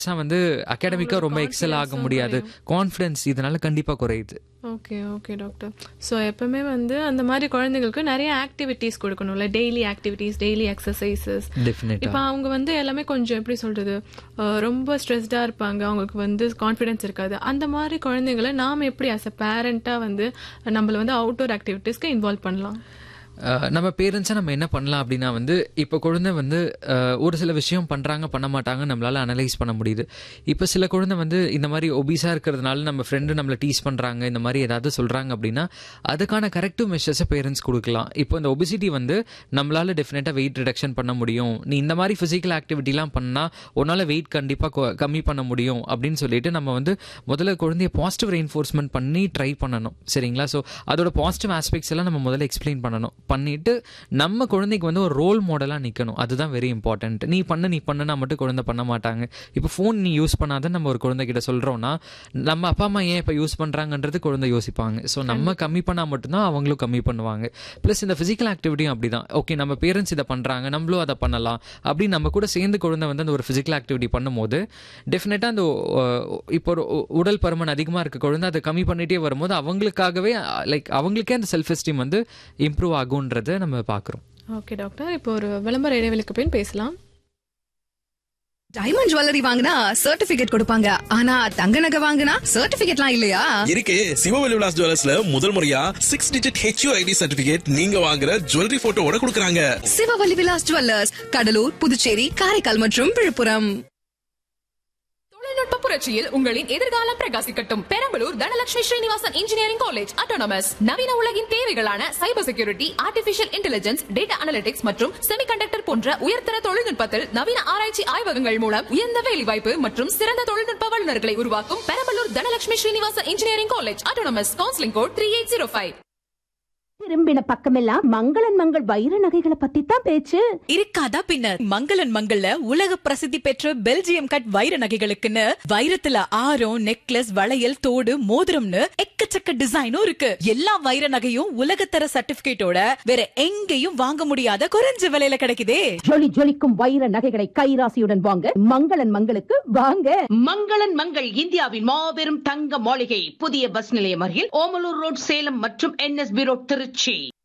வந்து அகாடமிக்கா ரொம்ப அவங்களோட எக்ஸல் ஆக confidence-உம் முடியாது கான்ஃபிடன்ஸ் இதனால கண்டிப்பா குறையுது ஓகே ஓகே டாக்டர் ஸோ எப்பவுமே வந்து அந்த மாதிரி குழந்தைங்களுக்கு நிறைய ஆக்டிவிட்டீஸ் கொடுக்கணும்ல டெய்லி ஆக்டிவிட்டீஸ் டெய்லி எக்ஸசைசஸ் டெஃபினட்டா இப்போ அவங்க வந்து எல்லாமே கொஞ்சம் எப்படி சொல்றது அஹ் ரொம்ப ஸ்ட்ரெஸ்டாக இருப்பாங்க அவங்களுக்கு வந்து கான்ஃபிடன்ஸ் இருக்காது அந்த மாதிரி குழந்தைங்களை நாம் எப்படி அஸ் அ பேரண்ட்டாக வந்து நம்மள வந்து அவுட்டோர் ஆக்டிவிட்டீஸ்க்கு இன்வால்வ் பண்ணலாம் அஹ் நம்ம பேரண்ட்ஸை நம்ம என்ன பண்ணலாம் அப்படின்னா வந்து இப்போ குழந்தை வந்து அஹ், ஒரு சில விஷயம் பண்ணுறாங்க பண்ண மாட்டாங்க நம்மளால அனலைஸ் பண்ண முடியுது இப்போ சில குழந்தை வந்து இந்த மாதிரி ஒபீஸாக இருக்கிறதுனால நம்ம ஃப்ரெண்டு நம்மளை டீஸ் பண்ணுறாங்க இந்த மாதிரி ஏதாவது சொல்கிறாங்க அப்படின்னா அதுக்கான கரெக்டிவ் மெஷர்ஸை பேரண்ட்ஸ் கொடுக்கலாம் இப்போ இந்த ஒபிசிட்டி வந்து நம்மளால டெஃபினட்டாக வெயிட் ரிடக்ஷன் பண்ண முடியும் நீ இந்த மாதிரி ஃபிசிக்கல் ஆக்டிவிட்டிலாம் பண்ணால் உன்னால் வெயிட் கண்டிப்பாக கம்மி பண்ண முடியும் அப்படின்னு சொல்லிட்டு நம்ம வந்து முதல்ல குழந்தைய பாசிட்டிவ் ரெயின்ஃபோர்ஸ்மெண்ட் பண்ணி ட்ரை பண்ணணும் சரிங்களா ஸோ அதோட பாசிட்டிவ் ஆஸ்பெக்ட்ஸ் எல்லாம் நம்ம முதல்ல எக்ஸ்பிளைன் பண்ணணும் பண்ணிட்டு நம்ம குழந்தைக்கு வந்து ஒரு ரோல் மாடலாக நிற்கணும் அதுதான் வெரி இம்பார்ட்டன்ட் நீ பண்ணு நீ பண்ணுனா மட்டும் குழந்தை பண்ண மாட்டாங்க இப்போ ஃபோன் நீ யூஸ் பண்ணாத நம்ம ஒரு குழந்தைகிட்ட சொல்கிறோம்னா நம்ம அப்பா அம்மா ஏன் இப்போ யூஸ் பண்ணுறாங்கன்றது குழந்தை யோசிப்பாங்க ஸோ நம்ம கம்மி பண்ணால் மட்டும்தான் அவங்களும் கம்மி பண்ணுவாங்க ப்ளஸ் இந்த ஃபிசிக்கல் ஆக்டிவிட்டியும் அப்படி தான் ஓகே நம்ம பேரண்ட்ஸ் இதை பண்ணுறாங்க நம்மளும் அதை பண்ணலாம் அப்படின்னு நம்ம கூட சேர்ந்து குழந்தை வந்து அந்த ஒரு ஃபிசிக்கல் ஆக்டிவிட்டி பண்ணும்போது டெஃபினட்டாக அந்த அஹ், இப்போ ஒரு உ- உடல் பருமன் அதிகமாக இருக்க குழந்தை அதை கம்மி பண்ணிட்டே வரும்போது அவங்களுக்காகவே லைக் அவங்களுக்கே அந்த செல்ஃப் எஸ்டீம் வந்து இம்ப்ரூவ் ஆகுன்றதை நம்ம பார்க்குறோம் ஓகே டாக்டர் இப்போ ஒரு விளம்பர இடைவெளிக்கு பின் பேசலாம் டைமண்ட் ஜுவல்லரி வாங்கினா சர்டிபிகேட் கொடுப்பாங்க ஆனா தங்க நகை வாங்கினா சர்டிபிகேட்லாம் இல்லையா இருக்கு சிவவெளி விலாஸ் ஜுவல்லர்ஸ்ல முதல் முறையா six digit H U I D certificate நீங்க வாங்குற ஜுவல்லரி போட்டோவோட கொடுக்கறாங்க சிவவல்லி விலாஸ் ஜுவல்லர்ஸ் கடலூர் புதுச்சேரி காரைக்கால் மற்றும் விழுப்புரம் தொழில்நுட்ப புரட்சியில் உங்களின் எதிர்காலம் பிரகாசிக்கட்டும் Perambalur Dhanalakshmi Srinivasan engineering college autonomous நவீன உலகின் தேவைகளான cyber security artificial intelligence data analytics மற்றும் செமிகண்டக்டர் போன்ற உயர்தர தொழில்நுட்பத்தில் நவீன ஆராய்ச்சி ஆய்வகங்கள் மூலம் உயர்ந்த வேலைவாய்ப்பு மற்றும் சிறந்த தொழில்நுட்ப வல்லுநர்களை உருவாக்கும் Perambalur Dhanalakshmi Srinivasan engineering college autonomous counselling code three eight zero five திரும்பின பக்கமெல்லாம் மங்களன் மங்கள் வைர நகைகளை பத்தி தான் பேச்சு இருக்காதா பின்ன மங்களன் மங்கள்ல உலக பிரசித்தி பெற்ற பெல்ஜியம் கட் வைர நகைகளுக்குன்னு வைரத்துல ஆரம் நெக்லஸ் வளையல் தோடு மோதிரம்னு எக்கச்சக்க டிசைனும் இருக்கு எல்லா வைர நகையும் உலகத்தர சர்டிபிகேட்டோட வேற எங்கேயும் வாங்க முடியாத குறைஞ்ச விலையில கிடைக்குதே ஜொலி ஜொலிக்கும் வைர நகைகளை கைராசியுடன் வாங்க மங்களன் மங்களுக்கு வாங்க மங்களன் மங்கள் இந்தியாவின் மாபெரும் தங்க மாளிகை புதிய பஸ் நிலையம் அருகில் ஓமலூர் ரோட் சேலம் மற்றும் என்எஸ்பி ரோட் திருச்சி